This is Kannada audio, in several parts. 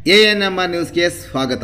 ಎಎನ್ಎಂಆರ್ ನ್ಯೂಸ್ಗೆ ಸ್ವಾಗತ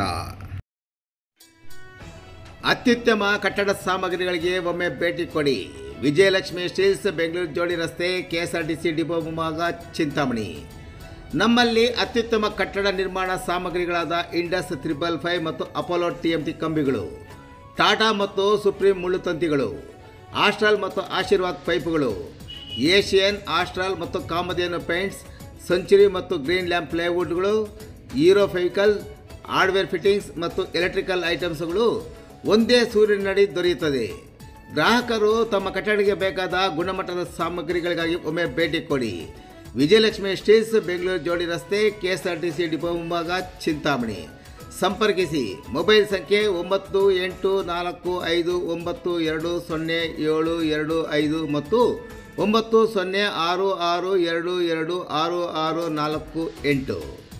ಅತ್ಯುತ್ತಮ ಕಟ್ಟಡ ಸಾಮಗ್ರಿಗಳಿಗೆ ಒಮ್ಮೆ ಭೇಟಿ ಕೊಡಿ ವಿಜಯಲಕ್ಷ್ಮಿ ಸ್ಟೀಲ್ಸ್ ಬೆಂಗಳೂರು ಜೋಡಿ ರಸ್ತೆ ಕೆಎಸ್ಆರ್ಟಿಸಿ ಡಿಪೋ ಮುಂಭಾಗ ಚಿಂತಾಮಣಿ ನಮ್ಮಲ್ಲಿ ಅತ್ಯುತ್ತಮ ಕಟ್ಟಡ ನಿರ್ಮಾಣ ಸಾಮಗ್ರಿಗಳಾದ ಇಂಡಸ್ ತ್ರಿಬಲ್ ಫೈವ್ ಮತ್ತು ಅಪೋಲೋ ಟಿಎಂಟಿ ಕಂಬಿಗಳು ಟಾಟಾ ಮತ್ತು ಸುಪ್ರೀಂ ಮುಳ್ಳುತಂತಿಗಳು ಆಸ್ಟ್ರಾಲ್ ಮತ್ತು ಆಶೀರ್ವಾದ್ ಪೈಪುಗಳು ಏಷಿಯನ್ ಆಸ್ಟ್ರಾಲ್ ಮತ್ತು ಕಾಮಧೇನು ಪೇಂಟ್ಸ್ ಸೆಂಚುರಿ ಮತ್ತು ಗ್ರೀನ್ ಲ್ಯಾಂಪ್ ಪ್ಲೇವುಡ್ಗಳು ಹೀರೋ ಫೆವಿಕಲ್ ಹಾರ್ಡ್ವೇರ್ ಫಿಟ್ಟಿಂಗ್ಸ್ ಮತ್ತು ಎಲೆಕ್ಟ್ರಿಕಲ್ ಐಟಮ್ಸ್ಗಳು ಒಂದೇ ಸೂರಿನಡಿ ದೊರೆಯುತ್ತದೆ ಗ್ರಾಹಕರು ತಮ್ಮ ಕಟ್ಟಡಕ್ಕೆ ಬೇಕಾದ ಗುಣಮಟ್ಟದ ಸಾಮಗ್ರಿಗಳಿಗಾಗಿ ಒಮ್ಮೆ ಭೇಟಿ ಕೊಡಿ ವಿಜಯಲಕ್ಷ್ಮಿ ಸ್ಟೀಲ್ಸ್ ಬೆಂಗಳೂರು ಜೋಡಿ ರಸ್ತೆ ಕೆಎಸ್ಆರ್ಟಿಸಿ ಡಿಪೋ ಮುಂಭಾಗ ಚಿಂತಾಮಣಿ ಸಂಪರ್ಕಿಸಿ ಮೊಬೈಲ್ ಸಂಖ್ಯೆ ಒಂಬತ್ತು ಎಂಟು ನಾಲ್ಕು ಐದು ಒಂಬತ್ತು ಎರಡು ಸೊನ್ನೆ ಏಳು ಎರಡು ಐದು ಮತ್ತು ಒಂಬತ್ತು ಸೊನ್ನೆ ಆರು ಆರು ಎರಡು ಎರಡು ಆರು ಆರು ನಾಲ್ಕು ಎಂಟು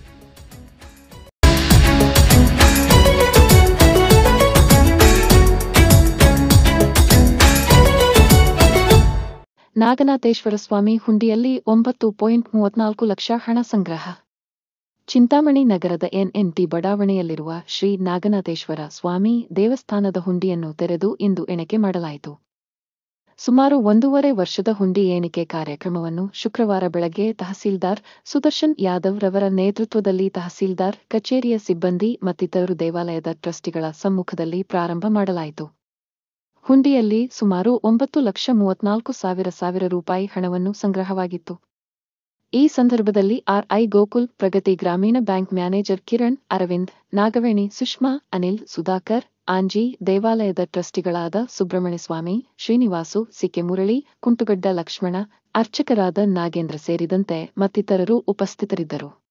ನಾಗನಾಥೇಶ್ವರ ಸ್ವಾಮಿ ಹುಂಡಿಯಲ್ಲಿ ಒಂಬತ್ತು ಪಾಯಿಂಟ್ ಮೂವತ್ನಾಲ್ಕು ಲಕ್ಷ ಹಣ ಸಂಗ್ರಹ ಚಿಂತಾಮಣಿ ನಗರದ ಎನ್ಎನ್ಟಿ ಬಡಾವಣೆಯಲ್ಲಿರುವ ಶ್ರೀ ನಾಗನಾಥೇಶ್ವರ ಸ್ವಾಮಿ ದೇವಸ್ಥಾನದ ಹುಂಡಿಯನ್ನು ತೆರೆದು ಇಂದು ಎಣಿಕೆ ಮಾಡಲಾಯಿತು ಸುಮಾರು ಒಂದೂವರೆ ವರ್ಷದ ಹುಂಡಿ ಎಣಿಕೆ ಕಾರ್ಯಕ್ರಮವನ್ನು ಶುಕ್ರವಾರ ಬೆಳಗ್ಗೆ ತಹಸೀಲ್ದಾರ್ ಸುದರ್ಶನ್ ಯಾದವ್ ರವರ ನೇತೃತ್ವದಲ್ಲಿ ತಹಸೀಲ್ದಾರ್ ಕಚೇರಿಯ ಸಿಬ್ಬಂದಿ ಮತ್ತಿತರರು ದೇವಾಲಯದ ಟ್ರಸ್ಟಿಗಳ ಸಮ್ಮುಖದಲ್ಲಿ ಪ್ರಾರಂಭ ಮಾಡಲಾಯಿತು ಹುಂಡಿಯಲ್ಲಿ ಸುಮಾರು ಒಂಬತ್ತು ಲಕ್ಷ ಮೂವತ್ನಾಲ್ಕು ಸಾವಿರ ಸಾವಿರ ರೂಪಾಯಿ ಹಣವನ್ನು ಸಂಗ್ರಹವಾಗಿತ್ತು ಈ ಸಂದರ್ಭದಲ್ಲಿ RI Gokul Pragathi Grameena bank manager Kiran Arvind Nagaveni Sushma Anil Sudhakar Anji ದೇವಾಲಯದ ಟ್ರಸ್ಟಿಗಳಾದ ಸುಬ್ರಹ್ಮಣ್ಯಸ್ವಾಮಿ ಶ್ರೀನಿವಾಸು ಸಿಕೆ ಮುರಳಿ ಕುಂಟುಗಡ್ಡ ಲಕ್ಷ್ಮಣ ಅರ್ಚಕರಾದ ನಾಗೇಂದ್ರ ಸೇರಿದಂತೆ ಮತ್ತಿತರರು ಉಪಸ್ಥಿತರಿದ್ದರು